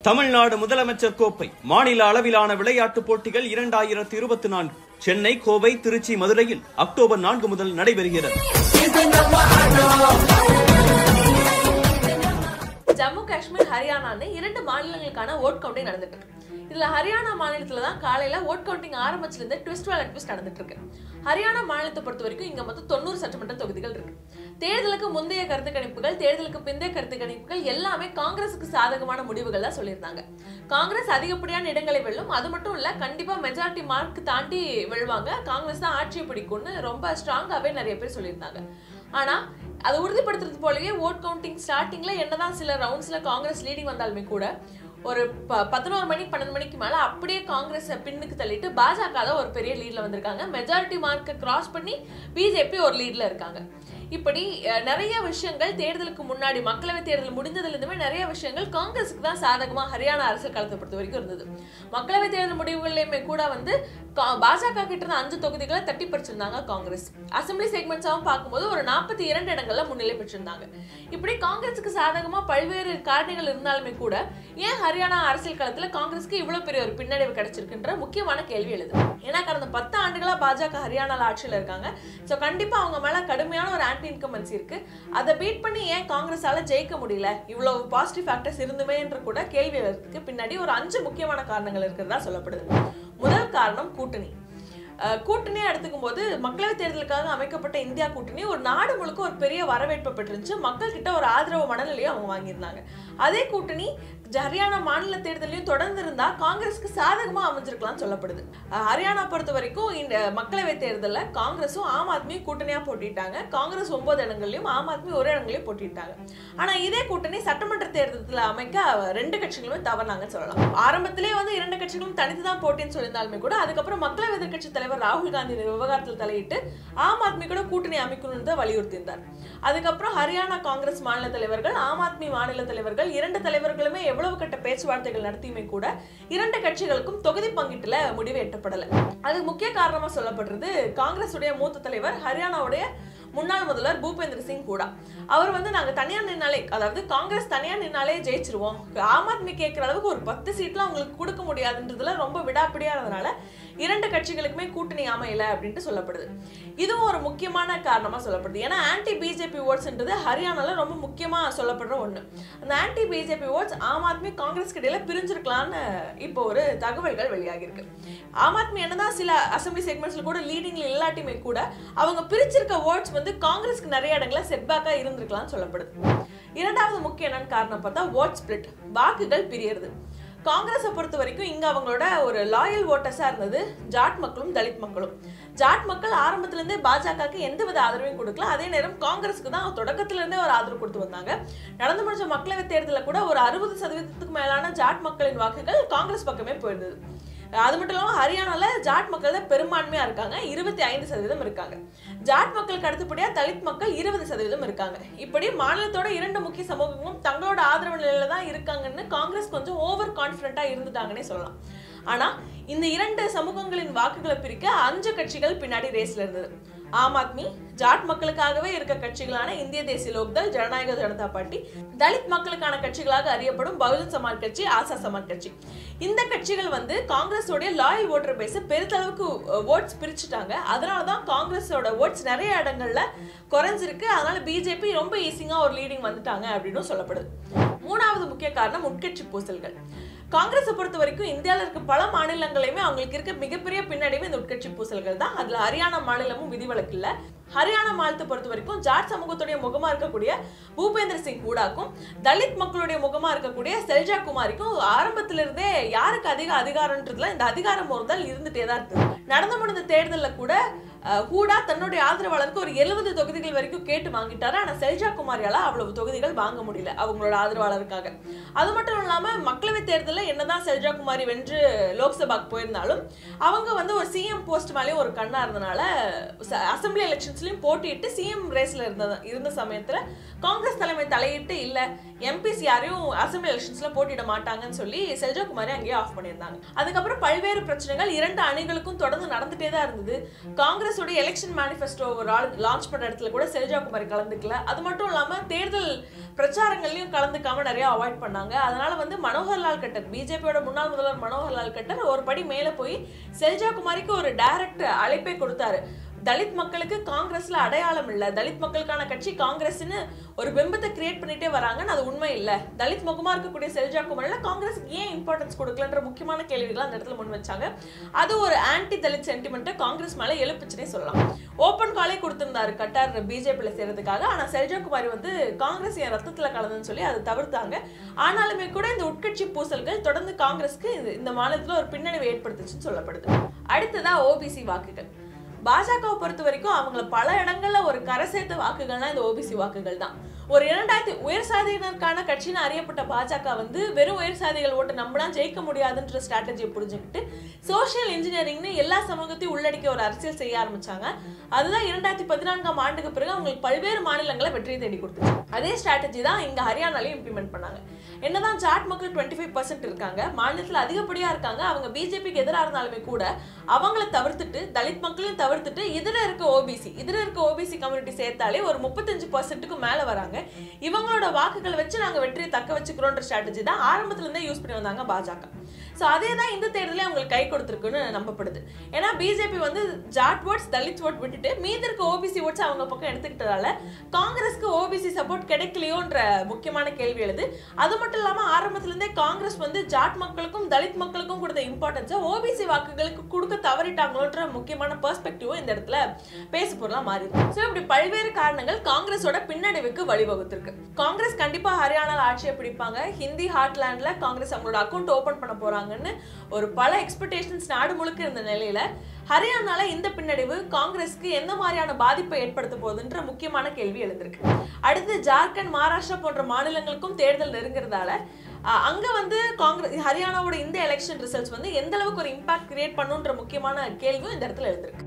தமிழ்நாடு முதலமைச்சர் கோப்பை மாநில அளவிலான விளையாட்டுப் போட்டிகள் இரண்டாயிரத்தி இருபத்தி நான்கு சென்னை கோவை திருச்சி மதுரையில் அக்டோபர் நான்கு முதல் நடைபெறுகிறது ஜம்மு காஷ்மீர் ஹரியானான்னு இரண்டு மாநிலங்களுக்கான ஓட் கவுண்டிங் நடந்துட்டு இருக்கு இதுல ஹரியானா மாநிலத்துல தான் காலையில ஓட் கவுண்டிங் ஆரம்பிச்சில இருந்து ட்விஸ்ட் வேல ட்விஸ்ட் நடந்துட்டு இருக்கு ஹரியானா மாநிலத்தை பொறுத்த வரைக்கும் இங்க மொத்தம் தொண்ணூறு சட்டமன்ற தொகுதிகள் இருக்கு தேர்தலுக்கு முந்தைய கருத்து கணிப்புகள் தேர்தலுக்கு பிந்தைய கருத்து கணிப்புகள் எல்லாமே காங்கிரசுக்கு சாதகமான முடிவுகள் தான் சொல்லியிருந்தாங்க காங்கிரஸ் அதிகப்படியான இடங்களை வெல்லும் அது மட்டும் இல்ல கண்டிப்பா மெஜாரிட்டி மார்க் தாண்டி வெல்வாங்க காங்கிரஸ் தான் ஆட்சியை பிடிக்கும்னு ரொம்ப ஸ்ட்ராங்காவே நிறைய பேர் சொல்லியிருந்தாங்க ஆனா அதை உறுதிப்படுத்துறது போலவே ஓட் கவுண்டிங் ஸ்டார்டிங்ல என்னதான் சில ரவுண்ட்ஸ்ல காங்கிரஸ் லீடிங் வந்தாலுமே கூட ஒரு ப பதினோரு மணி பன்னெண்டு மணிக்கு மேல அப்படியே காங்கிரஸ் பின்னுக்கு தள்ளிட்டு பாஜக தான் ஒரு பெரிய லீட்ல வந்திருக்காங்க மெஜாரிட்டி மார்க்கை கிராஸ் பண்ணி பிஜேபி ஒரு லீட்ல இருக்காங்க இப்படி அஹ், நிறைய விஷயங்கள் தேர்தலுக்கு முன்னாடி மக்களவை தேர்தல் முடிந்ததுல இருந்துமே நிறைய விஷயங்கள் காங்கிரஸுக்கு தான் சாதகமா ஹரியானா அரசியல் களத்தை பொறுத்த வரைக்கும் இருந்தது மக்களவை தேர்தல் முடிவுகள்லையுமே கூட வந்து கா- பாஜக கிட்ட இருந்த அஞ்சு தொகுதிகளை தட்டி பறிச்சிருந்தாங்க காங்கிரஸ் அசம்பிளி செக்மெண்ட்ஸாவும் பார்க்கும்போது ஒரு நாற்பத்தி இரண்டு இடங்கள்ல முன்னிலை பெற்றிருந்தாங்க இப்படி காங்கிரஸுக்கு சாதகமா பல்வேறு காரணிகள் இருந்தாலுமே கூட ஏன் ஹரியானா அரசியல் களத்துல காங்கிரஸ்க்கு இவ்வளவு பெரிய ஒரு பின்னடைவு கிடைச்சிருக்குன்ற முக்கியமான கேள்வி எழுது ஏன்னா கடந்த பத்து ஆண்டுகளா பாஜக ஹரியானால ஆட்சியில இருக்காங்க சோ கண்டிப்பா அவங்க மேல கடுமையான ஒரு ஆன்டி இன்கம்பன்சி இருக்கு அதை பீட் பண்ணி ஏன் காங்கிரஸால ஜெயிக்க முடியல இவ்வளவு பாசிட்டிவ் ஃபேக்டர்ஸ் இருந்துமே என்று கூட கேள்வி எழுறதுக்கு பின்னாடி ஒரு அஞ்சு முக்கியமான காரணங்கள் இருக்கிறதா சொல்லப்படுது முதல் காரணம் கூட்டணி அஹ் கூட்டணியை எடுத்துக்கும் போது மக்களவை தேர்தலுக்காக அமைக்கப்பட்ட இந்தியா கூட்டணி ஒரு நாடு முழுக்க ஒரு பெரிய வரவேற்பை பெற்றிருந்துச்சு மக்கள் கிட்ட ஒரு ஆதரவு மனநிலையும் அவங்க வாங்கியிருந்தாங்க அதே கூட்டணி ஹரியானா மாநில தேர்தலையும் தொடர்ந்து இருந்தா காங்கிரஸ்க்கு சாதகமா அமைஞ்சிருக்கலாம்னு சொல்லப்படுது அஹ் ஹரியானா பொறுத்த வரைக்கும் இந்த மக்களவை தேர்தல்ல காங்கிரஸும் ஆம் ஆத்மியும் கூட்டணியா போட்டிட்டாங்க காங்கிரஸ் ஒன்பது இடங்கள்லயும் ஆம் ஆத்மி ஒரு இடங்களையும் போட்டிட்டாங்க ஆனா இதே கூட்டணி சட்டமன்ற தேர்தலில் அமைக்க ரெண்டு கட்சிகளுமே தவறாங்கன்னு சொல்லலாம் ஆரம்பத்திலே வந்து இரண்டு கட்சிகளும் தனித்து தான் போட்டின்னு சொல்லியிருந்தாலுமே கூட அதுக்கப்புறம் மக்களவை எதிர்க்கட்சி தலைவர் ராகுல் காந்தி இந்த விவகாரத்தில் தலையிட்டு ஆம் ஆத்மி கூட கூட்டணி அமைக்கணும்னு தான் வலியுறுத்தியிருந்தார் அதுக்கப்புறம் ஹரியானா காங்கிரஸ் மாநில தலைவர்கள் ஆம் ஆத்மி மாநில தலைவர்கள் இரண்டு தலைவர்களுமே எவ்வளவு கட்ட பேச்சுவார்த்தைகள் நடத்தியுமே கூட இரண்டு கட்சிகளுக்கும் தொகுதி பங்கீட்டுல முடிவு எட்டப்படல அது முக்கிய காரணமா சொல்லப்படுறது காங்கிரஸ் உடைய மூத்த தலைவர் ஹரியானாவுடைய முன்னாள் முதல்வர் பூபேந்திர சிங் கூடா அவர் வந்து நாங்க தனியா நின்னாலே அதாவது காங்கிரஸ் தனியா நின்னாலே ஜெயிச்சிருவோம் ஆம் ஆத்மி கேட்கிற அளவுக்கு ஒரு பத்து சீட்லாம் உங்களுக்கு கொடுக்க முடியாதுன்றதுல ரொம்ப விடாப்பிடியா இருந்தனால இரண்டு கட்சிகளுக்குமே கூட்டணி அமையல அப்படின்ட்டு சொல்லப்படுது இதுவும் ஒரு முக்கியமான காரணமா சொல்லப்படுது ஏன்னா ஆன்டி பிஜேபி ஓட்ஸ்ன்றது ஹரியானால ரொம்ப முக்கியமா சொல்லப்படுற ஒண்ணு அந்த ஆன்டி பிஜேபி ஓட்ஸ் ஆம் ஆத்மி காங்கிரஸ் இடையில பிரிஞ்சிருக்கலாம்னு இப்போ ஒரு தகவல்கள் வெளியாகிருக்கு ஆம் ஆத்மி என்னதான் சில அசம்பிளி செக்மெண்ட்ஸ்ல கூட லீடிங்ல இல்லாட்டியுமே கூட அவங்க பிரிச்சிருக்க ஓட்ஸ் வந்து காங்கிரஸ்க்கு நிறைய இடங்கள்ல செட்பேக்கா இருந்திருக்கலாம்னு சொல்லப்படுது இரண்டாவது முக்கிய என்னன்னு காரணம் பார்த்தா ஓட் ஸ்பிளிட் வாக்குகள் பிரியறது காங்கிரஸை பொறுத்த வரைக்கும் இங்க அவங்களோட ஒரு லாயல் ஓட்டர்ஸா இருந்தது ஜாட் மக்களும் தலித் மக்களும் ஜாட் மக்கள் ஆரம்பத்துல இருந்தே பாஜகவுக்கு எந்தவித ஆதரவையும் கொடுக்கல அதே நேரம் காங்கிரஸுக்கு தான் தொடக்கத்துல இருந்தே ஒரு ஆதரவு கொடுத்து வந்தாங்க நடந்து முடிஞ்ச மக்களவை தேர்தலில் கூட ஒரு அறுபது சதவீதத்துக்கு மேலான ஜாட் மக்களின் வாக்குகள் காங்கிரஸ் பக்கமே போயிருந்தது அது மட்டும் இல்லாமல் ஹரியானால ஜாட் மக்கள் தான் பெரும்பான்மையா இருக்காங்க இருபத்தி ஐந்து சதவீதம் இருக்காங்க ஜாட் மக்களுக்கு அடுத்தபடியா தலித் மக்கள் இருபது சதவீதம் இருக்காங்க இப்படி மாநிலத்தோட இரண்டு முக்கிய சமூகமும் தங்களோட ஆதரவு நிலையில தான் இருக்காங்கன்னு காங்கிரஸ் கொஞ்சம் ஓவர் கான்பிடண்டா இருந்துட்டாங்கன்னே சொல்லலாம் ஆனா இந்த இரண்டு சமூகங்களின் வாக்குகளை பிரிக்க அஞ்சு கட்சிகள் பின்னாடி ரேஸ்ல இருந்தது ஆம் ஆத்மி ஜாட் மக்களுக்காகவே இருக்க கட்சிகளான இந்திய தேசிய லோக்தள் ஜனநாயக ஜனதா பார்ட்டி தலித் மக்களுக்கான கட்சிகளாக அறியப்படும் பகுஜன் சமாஜ் கட்சி ஆசா சமாஜ் கட்சி இந்த கட்சிகள் வந்து காங்கிரஸோடைய லாயல் ஓட்டர் பேஸ பெருத்தளவுக்கு ஓட்ஸ் பிரிச்சுட்டாங்க அதனால தான் காங்கிரஸோட ஓட்ஸ் நிறைய இடங்கள்ல குறைஞ்சிருக்கு அதனால பிஜேபி ரொம்ப ஈஸிங்கா ஒரு லீடிங் வந்துட்டாங்க அப்படின்னு சொல்லப்படுது மூணாவது முக்கிய காரணம் உட்கட்சி பூசல்கள் காங்கிரஸை பொறுத்த வரைக்கும் இந்தியாவில் இருக்க பல மாநிலங்களையுமே அவங்களுக்கு இருக்க மிகப்பெரிய பின்னடைவு இந்த உட்கட்சி பூசல்கள் தான் அதுல ஹரியானா மாநிலமும் விதிவிலக்கு இல்ல ஹரியானா மாநிலத்தை பொறுத்த வரைக்கும் ஜாட் சமூகத்துடைய முகமா இருக்கக்கூடிய பூபேந்திர சிங் கூடாக்கும் தலித் மக்களுடைய முகமா இருக்கக்கூடிய செல்ஜா குமாரிக்கும் ஆரம்பத்துல இருந்தே யாருக்கு அதிக அதிகாரம்ன்றதுல இந்த அதிகார மோதல் இருந்துட்டே தான் இருக்கு நடந்து முடிந்த தேர்தல்ல கூட அஹ், ஹூடா தன்னுடைய ஆதரவாளருக்கு ஒரு எழுபது தொகுதிகள் வரைக்கும் கேட்டு வாங்கிட்டாரு ஆனா செல்ஜா குமாரியால அவ்வளவு தொகுதிகள் வாங்க முடியல அவங்களோட ஆதரவாளருக்காக அது மட்டும் இல்லாம மக்களவை தேர்தலில் என்னதான் செல்ஜா குமாரி வென்று லோக்சபாக்கு போயிருந்தாலும் அவங்க வந்து ஒரு சிஎம் போஸ்ட் மேலேயும் ஒரு கண்ணா இருந்தனால ச- அசெம்பிளி எலெக்ஷன்ஸ்லயும் போட்டியிட்டு சிஎம் ரேஸ்ல இருந்த இருந்த சமயத்துல காங்கிரஸ் தலைமை தலையிட்டு இல்ல எம்பிஸ் யாரையும் அசெம்பிளி எலெக்ஷன்ஸ்ல போட்டியிட மாட்டாங்கன்னு சொல்லி செல்ஜா குமாரி அங்கேயே ஆஃப் பண்ணியிருந்தாங்க அதுக்கப்புறம் பல்வேறு பிரச்சனைகள் இரண்டு அணிகளுக்கும் தொடர்ந்து நடந்துட்டே தான் இருந்தது காங்கிரஸோட எலெக்ஷன் மேனிஃபெஸ்டோ ஒரு லான்ச் பண்ண இடத்துல கூட செல்ஜா குமாரி கலந்துக்கல அது மட்டும் இல்லாம தேர்தல் பிரச்சாரங்கள்லயும் கலந்துக்காம நிறைய அவாய்ட் பண்ணாங்க அதனால வந்து மனோகர்லால் மனோகர்லால் கட்டர் பிஜேபியோட முன்னாள் முதல்வர் மனோகர்லால் கட்டர் ஒரு படி மேல போய் செல்ஜா குமாரிக்கு ஒரு டைரக்ட் அழைப்பே கொடுத்தாரு தலித் மக்களுக்கு காங்கிரஸ்ல அடையாளம் இல்ல தலித் மக்களுக்கான கட்சி காங்கிரஸ்னு ஒரு பிம்பத்தை கிரியேட் பண்ணிட்டே வராங்கன்னு அது உண்மை இல்ல தலித் முகமா இருக்கக்கூடிய செல்ஜா குமாரில காங்கிரஸுக்கு ஏன் இம்பார்ட்டன்ஸ் கொடுக்கலன்ற முக்கியமான கேள்விகள் அந்த இடத்துல முன் வச்சாங்க அது ஒரு ஆன்டி தலித் சென்டிமெண்ட்டை காங்கிரஸ் மேல எழுப்புச்சுனே சொல்லலாம் ஓப்பன் காலே கொடுத்திருந்தாரு கட்டார் பிஜேபியில சேர்றதுக்காக ஆனா செல்ஜா குமாரி வந்து காங்கிரஸ் என் ரத்தத்துல கலந்துன்னு சொல்லி அதை தவிர்த்தாங்க ஆனாலுமே கூட இந்த உட்கட்சி பூசல்கள் தொடர்ந்து காங்கிரஸ்க்கு இந்த- இந்த மாநிலத்துல ஒரு பின்னடைவை ஏற்படுத்துச்சுன்னு சொல்லப்படுது அடுத்ததா ஓபிசி வாக்குகள் பாஜகவை பொறுத்த வரைக்கும் அவங்கள பல இடங்கள்ல ஒரு கரை சேர்த்த வாக்குகள்னா இந்த ஓபிசி வாக்குகள் தான் ஒரு இரண்டாயிரத்தி உயர் சாதியினருக்கான கட்சின்னு அறியப்பட்ட பாஜக வந்து வெறும் உயர் சாதிகள் ஓட்டு நம்பினா ஜெயிக்க முடியாதுன்ற ஸ்ட்ராட்டஜியை புரிஞ்சுக்கிட்டு சோஷியல் இன்ஜினியரிங்னு எல்லா சமூகத்தையும் உள்ளடக்கிய ஒரு அரசியல் செய்ய ஆரம்பிச்சாங்க அதுதான் இரண்டாயிரத்தி பதினான்காம் ஆண்டுக்கு பிறகு அவங்களுக்கு பல்வேறு மாநிலங்களை வெற்றியை தேடி கொடுத்துச்சு அதே ஸ்ட்ராட்டஜி தான் இங்க ஹரியானாலையும் இம்ப்ளிமெண்ட் பண்ணாங்க என்னதான் ஜாட் மக்கள் டுவெண்ட்டி ஃபைவ் பர்சன்ட் இருக்காங்க மாநிலத்தில் அதிகப்படியா இருக்காங்க அவங்க பிஜேபிக்கு எதிராக இருந்தாலுமே கூட அவங்கள தவிர்த்துட்டு தலித் மக்களையும் தவிர்த்துட்டு இதுல இருக்க ஓபிசி இதுல இருக்க ஓபிசி கம்யூனிட்டி சேர்த்தாலே ஒரு முப்பத்தஞ்சு பர்சன்ட்டுக்கு மேல வராங்க இவங்களோட வாக்குகளை வச்சு நாங்க வெற்றியை தக்க வச்சுக்கிறோன்ற ஸ்ட்ராட்டஜி தான் ஆரம்பத்துல இருந்தே யூஸ் பண்ணி வந்தாங்க பாஜக ஸோ அதே தான் இந்த தேர்தலே அவங்களுக்கு கை கொடுத்துருக்குன்னு நம்பப்படுது ஏன்னா பிஜேபி வந்து ஜாட் ஓட்ஸ் தலித் ஓட் விட்டுட்டு மீதி இருக்க ஓபிசி ஓட்ஸ் அவங்க பக்கம் எடுத்துக்கிட்டதால காங்கிரஸ்க்கு ஓபிசி சப்போர்ட் கிடைக்கலையோன்ற முக்கியமான கேள்வி எழுது அது மட்டும் இல்லாம ஆரம்பத்துல இருந்தே காங்கிரஸ் வந்து ஜாட் மக்களுக்கும் தலித் மக்களுக்கும் கொடுத்த இம்பார்ட்டன்ஸை ஓபிசி வாக்குகளுக்கு கொடுக்க தவறிட்டாங்களோன்ற முக்கியமான பெர்ஸ்பெக்டிவும் இந்த இடத்துல பேசு பொருளா மாறி ஸோ இப்படி பல்வேறு காரணங்கள் காங்கிரஸோட பின்னடைவுக்கு வழிவகுத்திருக்கு காங்கிரஸ் கண்டிப்பா ஹரியானால ஆட்சியை பிடிப்பாங்க ஹிந்தி ஹார்ட்லேண்ட்ல காங்கிரஸ் அவங்களோட அக்கௌண்ட் ஓபன் பண்ண போறாங்கன்னு ஒரு பல எக்ஸ்பெக்டேஷன்ஸ் நாடு முழுக்க இருந்த நிலையில ஹரியானால இந்த பின்னடைவு காங்கிரஸ்க்கு எந்த மாதிரியான பாதிப்பை ஏற்படுத்த போகுதுன்ற முக்கியமான கேள்வி எழுந்திருக்கு அடுத்து ஜார்க்கண்ட் மகாராஷ்டிரா போன்ற மாநிலங்களுக்கும் தேர்தல் நெருங்குறதால அஹ், அங்க வந்து காங்கிரஸ் ஹரியானாவோட இந்த எலெக்ஷன் ரிசல்ட்ஸ் வந்து எந்த அளவுக்கு ஒரு இம்பாக்ட் கிரியேட் பண்ணுன்ற முக்கியமான கேள்வியும் இந்த இடத்துல எழுந்திருக்கு